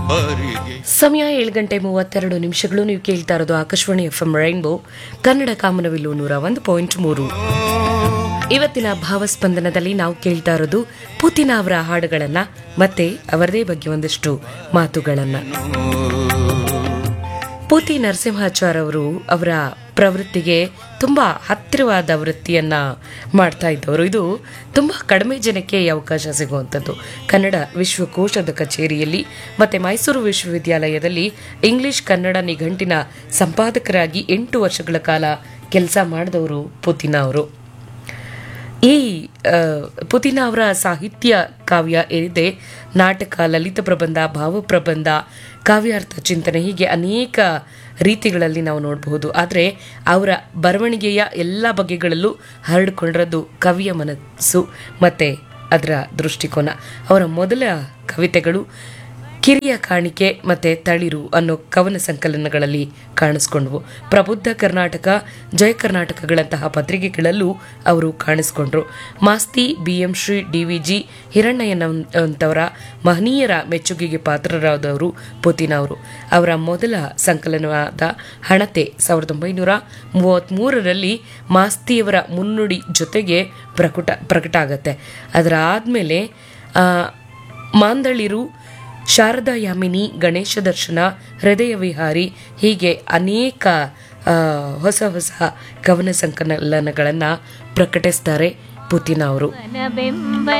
ಬಾರಿಗೆ ಸಮಯ ಏಳು ಗಂಟೆ ಮೂವತ್ತೆರಡು ನಿಮಿಷಗಳು ನೀವು ಕೇಳ್ತಾ ಇರೋದು Akashvani F M rainbow Kannada ಕಾಮನವಿಲ್ಲು ನೂರ ಒಂದು ಪಾಯಿಂಟ್ ಮೂರು ಇವತ್ತಿನ ಭಾವಸ್ಪಂದನದಲ್ಲಿ ನಾವು ಕೇಳ್ತಾ ಇರೋದು ಪುತಿನ ಅವರ ಹಾಡುಗಳನ್ನ ಮತ್ತೆ ಅವರದೇ ಬಗ್ಗೆ ಒಂದಷ್ಟು ಮಾತುಗಳನ್ನ ಪೂತಿ ನರಸಿಂಹಾಚಾರ್ ಅವರು ಅವರ ಪ್ರವೃತ್ತಿಗೆ ತುಂಬ ಹತ್ತಿರವಾದ ವೃತ್ತಿಯನ್ನ ಮಾಡ್ತಾ ಇದ್ದವರು ಇದು ತುಂಬ ಕಡಿಮೆ ಜನಕ್ಕೆ ಈ ಅವಕಾಶ ಸಿಗುವಂಥದ್ದು ಕನ್ನಡ ವಿಶ್ವಕೋಶದ ಕಚೇರಿಯಲ್ಲಿ ಮತ್ತು ಮೈಸೂರು ವಿಶ್ವವಿದ್ಯಾಲಯದಲ್ಲಿ ಇಂಗ್ಲಿಷ್ ಕನ್ನಡ ನಿಘಂಟಿನ ಸಂಪಾದಕರಾಗಿ ಎಂಟು ವರ್ಷಗಳ ಕಾಲ ಕೆಲಸ ಮಾಡಿದವರು ಪುತಿನ ಅವರು ಈ ಆ, ಪುತಿನ ಅವರ ಸಾಹಿತ್ಯ ಕಾವ್ಯ ಏನಿದೆ ನಾಟಕ ಲಲಿತ ಪ್ರಬಂಧ ಭಾವಪ್ರಬಂಧ ಕಾವ್ಯಾರ್ಥ ಚಿಂತನೆ ಹೀಗೆ ಅನೇಕ ರೀತಿಗಳಲ್ಲಿ ನಾವು ನೋಡಬಹುದು ಆದರೆ ಅವರ ಬರವಣಿಗೆಯ ಎಲ್ಲ ಬಗೆಗಳಲ್ಲೂ ಹರಡಿಕೊಂಡಿರೋದು ಕವಿಯ ಮನಸ್ಸು ಮತ್ತು ಅದರ ದೃಷ್ಟಿಕೋನ ಅವರ ಮೊದಲ ಕವಿತೆಗಳು ಕಿರಿಯ ಕಾಣಿಕೆ ಮತ್ತೆ ತಳಿರು ಅನ್ನೋ ಕವನ ಸಂಕಲನಗಳಲ್ಲಿ ಕಾಣಿಸ್ಕೊಂಡ್ವು ಪ್ರಬುದ್ಧ ಕರ್ನಾಟಕ ಜಯ ಕರ್ನಾಟಕಗಳಂತಹ ಪತ್ರಿಕೆಗಳಲ್ಲೂ ಅವರು ಕಾಣಿಸ್ಕೊಂಡ್ರು Masti B M Shri D V G ಹಿರಣ್ಣಯ್ಯನಂತವರ ಮಹನೀಯರ ಮೆಚ್ಚುಗೆಗೆ ಪಾತ್ರರಾದವರು ಪುತಿನ ಅವರು ಅವರ ಮೊದಲ ಸಂಕಲನವಾದ ಹಣತೆ ಸಾವಿರದ ಒಂಬೈನೂರ ಮೂವತ್ತ್ಮೂರರಲ್ಲಿ ಮಾಸ್ತಿಯವರ ಮುನ್ನುಡಿ ಜೊತೆಗೆ ಪ್ರಕಟ ಪ್ರಕಟ ಆಗತ್ತೆ ಅದರ ಆದಮೇಲೆ ಮಾಂದಳಿರು ಶಾರದಾ ಯಾಮಿನಿ ಗಣೇಶ ದರ್ಶನ ಹೃದಯ ವಿಹಾರಿ ಹೀಗೆ ಅನೇಕ ಆ, ಹೊಸ ಹೊಸ ಕವನ ಸಂಕಲನಗಳನ್ನು ಪ್ರಕಟಿಸ್ತಾರೆ ಪುತಿನ ಅವರು ಬೆಂಬ